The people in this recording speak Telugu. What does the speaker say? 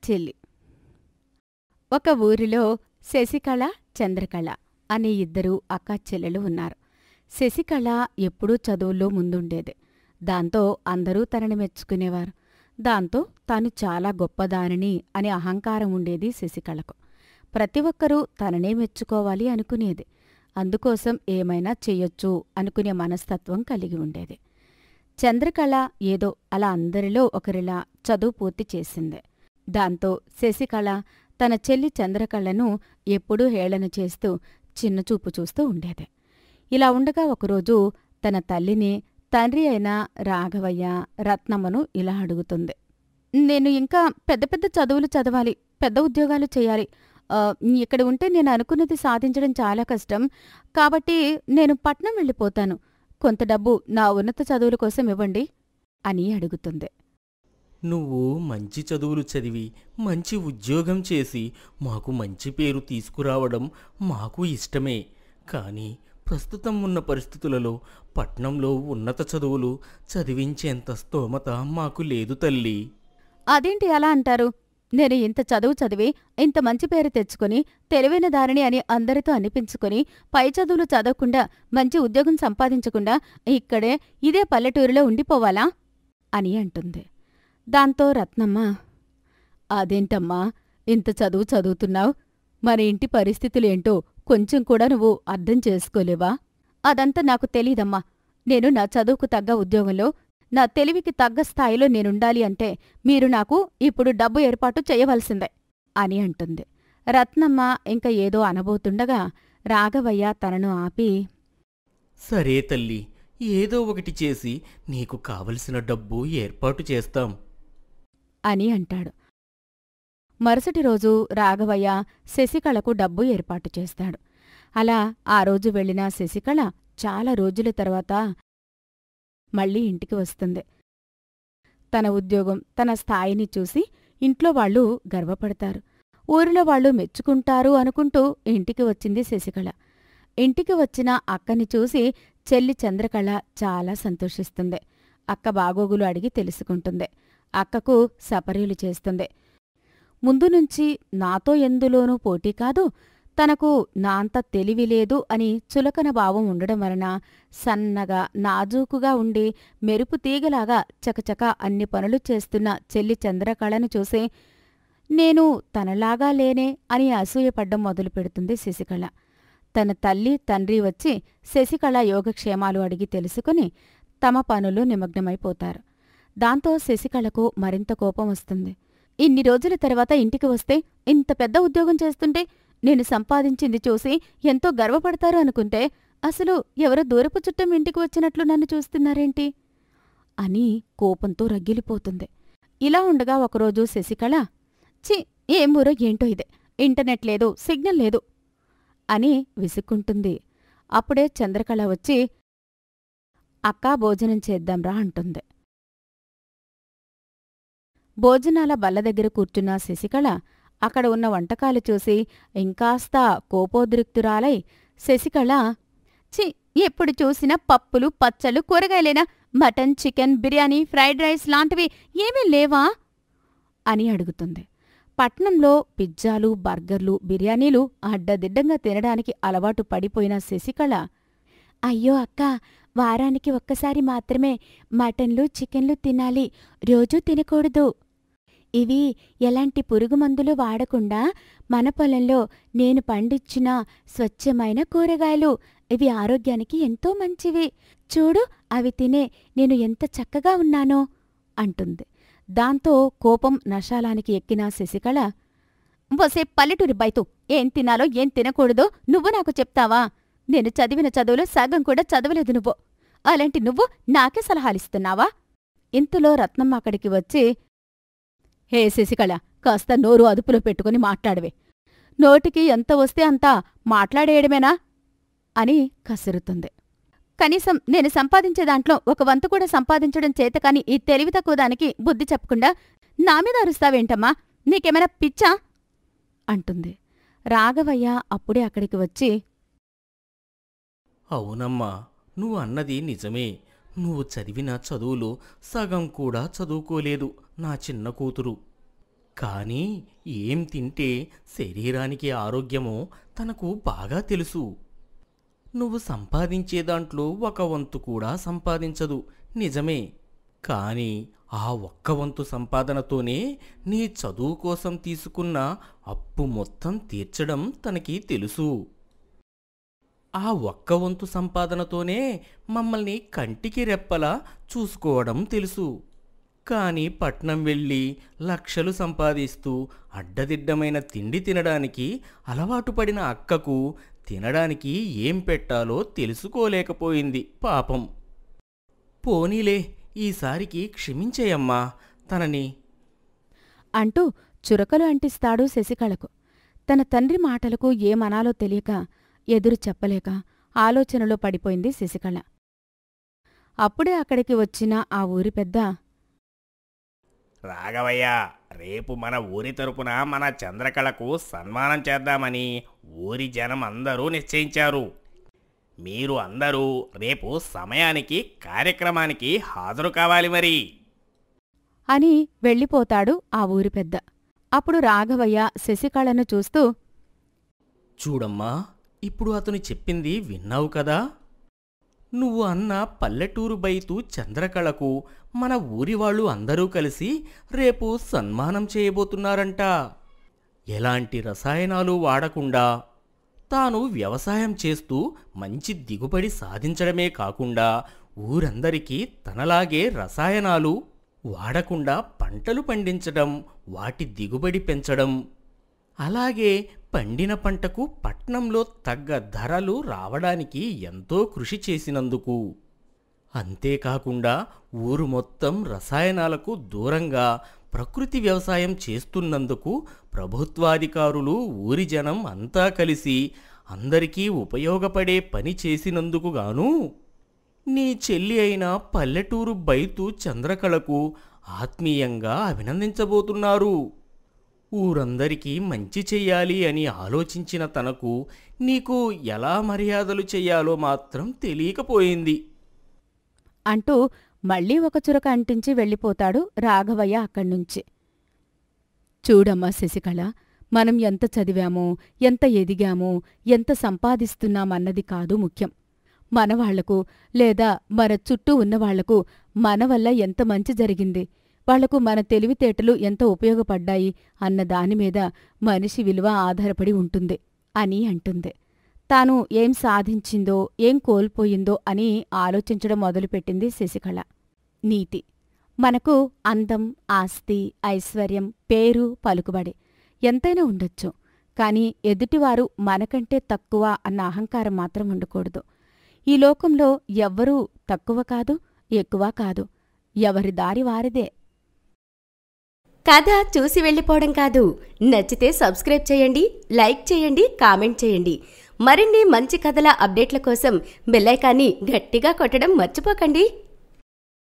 చెల్లి ఒక ఊరిలో శశికళ చంద్రకళ అనే ఇద్దరు అక్కా చెల్లెలు ఉన్నారు శశికళ ఎప్పుడూ చదువుల్లో ముందుండేది దాంతో అందరూ తనని మెచ్చుకునేవారు దాంతో తాను చాలా గొప్పదానిని అనే అహంకారం ఉండేది శశికళకు ప్రతి ఒక్కరూ తననే మెచ్చుకోవాలి అనుకునేది అందుకోసం ఏమైనా చెయ్యొచ్చు అనుకునే మనస్తత్వం కలిగి ఉండేది చంద్రకళ ఏదో అలా అందరిలో ఒకరిలా చదువు పూర్తి చేసింది దాంతో శశికళ తన చెల్లి చంద్రకళను ఎప్పుడూ హేళన చేస్తూ చిన్నచూపు చూస్తూ ఉండేది ఇలా ఉండగా ఒకరోజు తన తల్లిని తండ్రి అయిన రాఘవయ్య రత్నమ్మను ఇలా అడుగుతుంది నేను ఇంకా పెద్ద పెద్ద చదువులు చదవాలి పెద్ద ఉద్యోగాలు చేయాలి ఆ, ఇక్కడ ఉంటే నేను అనుకున్నది సాధించడం చాలా కష్టం కాబట్టి నేను పట్నం వెళ్ళిపోతాను కొంత డబ్బు నా ఉన్నత చదువుల కోసం ఇవ్వండి అని అడుగుతుంది నువ్వు మంచి చదువులు చదివి మంచి ఉద్యోగం చేసి మాకు మంచి పేరు తీసుకురావడం మాకు ఇష్టమే కానీ ప్రస్తుతం ఉన్న పరిస్థితులలో పట్నంలో ఉన్నత చదువులు చదివించేంత స్తోమత మాకు లేదు తల్లి అదేంటి అలా అంటారు నేను ఇంత చదువు చదివి ఇంత మంచి పేరు తెచ్చుకుని తెలివైన దారిని అని అందరితో అనిపించుకుని పై చదువులు చదవకుండా మంచి ఉద్యోగం సంపాదించకుండా ఇక్కడే ఇదే పల్లెటూరులో ఉండిపోవాలా అని అంటుంది దాంతో రత్నమ్మ అదేంటమ్మా ఇంత చదువు చదువుతున్నావు మన ఇంటి పరిస్థితులేంటో కొంచెం కూడా నువ్వు అర్థం చేసుకోలేవా అదంతా నాకు తెలీదమ్మా నేను నా చదువుకు తగ్గ ఉద్యోగంలో నా తెలివికి తగ్గ స్థాయిలో నేనుండాలి అంటే మీరు నాకు ఇప్పుడు డబ్బు ఏర్పాటు చేయవలసిందే అని అంటుంది రత్నమ్మ ఇంక ఏదో అనబోతుండగా రాఘవయ్య తనను ఆపి సరే తల్లి ఏదో ఒకటి చేసి నీకు కావలసిన డబ్బు ఏర్పాటు చేస్తాం అని అంటాడు మరుసటి రోజు రాఘవయ్య శశికళకు డబ్బు ఏర్పాటు చేస్తాడు అలా ఆ రోజు వెళ్ళిన శశికళ చాలా రోజుల తర్వాత మళ్ళీ ఇంటికి వస్తుంది తన ఉద్యోగం తన స్థాయిని చూసి ఇంట్లో వాళ్ళు గర్వపడతారు ఊరిలో వాళ్ళు మెచ్చుకుంటారు అనుకుంటూ ఇంటికి వచ్చింది శశికళ ఇంటికి వచ్చిన అక్కని చూసి చెల్లి చంద్రకళ చాలా సంతోషిస్తుంది అక్క బాగోగులు అడిగి తెలుసుకుంటుంది అక్కకు సపరీలు చేస్తుంది ముందు నుంచి నాతో ఎందులోనూ పోటీ కాదు తనకు నా అంత తెలివి లేదు అని చులకన భావం ఉండడం వలన సన్నగా నాజూకుగా ఉండి మెరుపు తీగలాగా చకచక అన్ని పనులు చేస్తున్న చెల్లి చంద్రకళను చూసి నేను తనలాగా లేనే అని అసూయపడ్డం మొదలుపెడుతుంది శశికళ తన తల్లి తండ్రి వచ్చి శశికళ యోగక్షేమాలు అడిగి తెలుసుకుని తమ పనులు నిమగ్నమైపోతారు దాంతో శశికళకు మరింత కోపం వస్తుంది ఇన్ని రోజుల తర్వాత ఇంటికి వస్తే ఇంత పెద్ద ఉద్యోగం చేస్తుంటే నేను సంపాదించింది చూసి ఎంతో గర్వపడతారు అనుకుంటే అసలు ఎవరో దూరపు చుట్టం ఇంటికి వచ్చినట్లు నన్ను చూస్తున్నారేంటి అని కోపంతో రగిలిపోతుంది ఇలా ఉండగా ఒకరోజు శశికళ చి ఏం ఊరో ఏంటో ఇదే ఇంటర్నెట్ లేదు సిగ్నల్ లేదు అని విసుక్కుంటుంది అప్పుడే చంద్రకళ వచ్చి అక్కా భోజనం చేద్దాంరా అంటుంది భోజనాల బల్ల దగ్గర కూర్చున్న శశికళ అక్కడ ఉన్న వంటకాలు చూసి ఇంకాస్త కోపోద్రిక్తురాలై శశికళ చి ఎప్పుడు చూసినా పప్పులు పచ్చళ్ళు కూరగాయలేనా mutton chicken biryani fried rice లాంటివి ఏమీ లేవా అని అడుగుతుంది పట్నంలో పిజ్జాలు బర్గర్లు బిర్యానీలు అడ్డదిడ్డంగా తినడానికి అలవాటు పడిపోయిన శశికళ అయ్యో అక్క వారానికి ఒక్కసారి మాత్రమే మటన్లు చికెన్లు తినాలి రోజూ తినకూడదు ఇవి ఎలాంటి పురుగుమందులు వాడకుండా మన పొలంలో నేను పండించిన స్వచ్ఛమైన కూరగాయలు ఇవి ఆరోగ్యానికి ఎంతో మంచివి చూడు అవి తినే నేను ఎంత చక్కగా ఉన్నానో అంటుంది దాంతో కోపం నశాలానికి ఎక్కిన శశికళ వసే పల్లెటూరి బైతు ఏం తినాలో ఏం తినకూడదో నువ్వు నాకు చెప్తావా నేను చదివిన చదువులో సగం కూడా చదవలేదు నువ్వు అలాంటి నువ్వు నాకే సలహాలిస్తున్నావా ఇంతలో రత్నమ్మ అక్కడికి వచ్చి హే శశికళ కాస్త నోరు అదుపులో పెట్టుకుని మాట్లాడవే నోటికి ఎంత వస్తే అంత మాట్లాడేయడమేనా అని కసురుతుంది కనీసం నేను సంపాదించే దాంట్లో ఒక వంతు కూడా సంపాదించడం చేతకాని ఈ తెలివి తక్కువ దానికి బుద్ధి చెప్పకుండా నా మీద అరుస్తావేంటమ్మా నీకేమైనా పిచ్చా అంటుంది రాఘవయ్య అప్పుడే అక్కడికి వచ్చి అవునమ్మా నువ్వు అన్నది నిజమే నువ్వు చదివిన చదువులు సగం కూడా చదువుకోలేదు నా చిన్న కూతురు కానీ ఏం తింటే శరీరానికి ఆరోగ్యమో తనకు బాగా తెలుసు నువ్వు సంపాదించే దాంట్లో ఒక వంతు కూడా సంపాదించదు నిజమే కానీ ఆ ఒక్క వంతు సంపాదనతోనే నీ చదువు కోసం తీసుకున్న అప్పు మొత్తం తీర్చడం తనకి తెలుసు ఆ ఒక్క వంతు సంపాదనతోనే మమ్మల్ని కంటికి రెప్పలా చూసుకోవడం తెలుసు కానీ పట్నం వెళ్ళి లక్షలు సంపాదిస్తూ అడ్డదిడ్డమైన తిండి తినడానికి అలవాటు పడిన అక్కకు తినడానికి ఏం పెట్టాలో తెలుసుకోలేకపోయింది పాపం పోనీలే ఈసారికి క్షమించేయమ్మా తనని అంటూ చురకలు అంటిస్తాడు శశికళకు తన తండ్రి మాటలకు ఏమనాలో తెలియక ఎదురు చెప్పలేక ఆలోచనలో పడిపోయింది శశికళ అప్పుడే అక్కడికి వచ్చిన ఆ ఊరి పెద్ద రాఘవయ్య రేపు మన ఊరి తరపున మన చంద్రకళకు సన్మానం చేద్దామని ఊరి జనం అందరూ నిశ్చయించారు మీరు అందరూ రేపు సమయానికి కార్యక్రమానికి హాజరు కావాలి మరి అని వెళ్ళిపోతాడు ఆ ఊరి పెద్ద అప్పుడు రాఘవయ్య శశికళను చూస్తూ చూడమ్మా ఇప్పుడు అతను చెప్పింది విన్నావు కదా నువ్వు అన్న పల్లెటూరు బైతు చంద్రకళకు మన ఊరి వాళ్ళు అందరూ కలిసి రేపు సన్మానం చేయబోతున్నారంట ఎలాంటి రసాయనాలు వాడకుండా తాను వ్యవసాయం చేస్తూ మంచి దిగుబడి సాధించడమే కాకుండా ఊరందరికీ తనలాగే రసాయనాలు వాడకుండా పంటలు పండించడం వాటి దిగుబడి పెంచడం అలాగే పండిన పంటకు పట్నంలో తగ్గ ధరలు రావడానికి ఎంతో కృషి చేసినందుకు అంతేకాకుండా ఊరు మొత్తం రసాయనాలకు దూరంగా ప్రకృతి వ్యవసాయం చేస్తున్నందుకు ప్రభుత్వాధికారులు ఊరి జనం అంతా కలిసి అందరికీ ఉపయోగపడే పని చేసినందుకు గాను నీ చెల్లి అయిన పల్లెటూరు బైతు చంద్రకళకు ఆత్మీయంగా అభినందించబోతున్నారు ఊరందరికీ మంచి చెయ్యాలి అని ఆలోచించిన తనకు నీకు ఎలా మర్యాదలు చెయ్యాలో మాత్రం తెలియకపోయింది అంటూ మళ్ళీ ఒక చురక అంటించి వెళ్ళిపోతాడు రాఘవయ్య అక్కడ్నుంచి చూడమ్మా శశికళ మనం ఎంత చదివామో ఎంత ఎదిగామో ఎంత సంపాదిస్తున్నామన్నది కాదు ముఖ్యం మనవాళ్లకు లేదా మన చుట్టూ ఉన్నవాళ్లకు మన వల్ల ఎంత మంచి జరిగింది వాళ్లకు మన తెలివితేటలు ఎంత ఉపయోగపడ్డాయి అన్న దానిమీద మనిషి విలువ ఆధారపడి ఉంటుంది అని అంటుంది తాను ఏం సాధించిందో ఏం కోల్పోయిందో అని ఆలోచించడం మొదలుపెట్టింది శశికళ నీతి మనకు అందం ఆస్తి ఐశ్వర్యం పేరు పలుకుబడి ఎంతైనా ఉండొచ్చు కాని ఎదుటివారు మనకంటే తక్కువ అన్న అహంకారం మాత్రం ఉండకూడదు ఈ లోకంలో ఎవ్వరూ తక్కువ కాదు ఎక్కువ కాదు ఎవరి దారి వారిదే కథ చూసి వెళ్ళిపోవడం కాదు నచ్చితే సబ్స్క్రైబ్ చేయండి లైక్ చేయండి కామెంట్ చేయండి మరిన్ని మంచి కథల అప్డేట్ల కోసం బెల్లైకాన్ని గట్టిగా కొట్టడం మర్చిపోకండి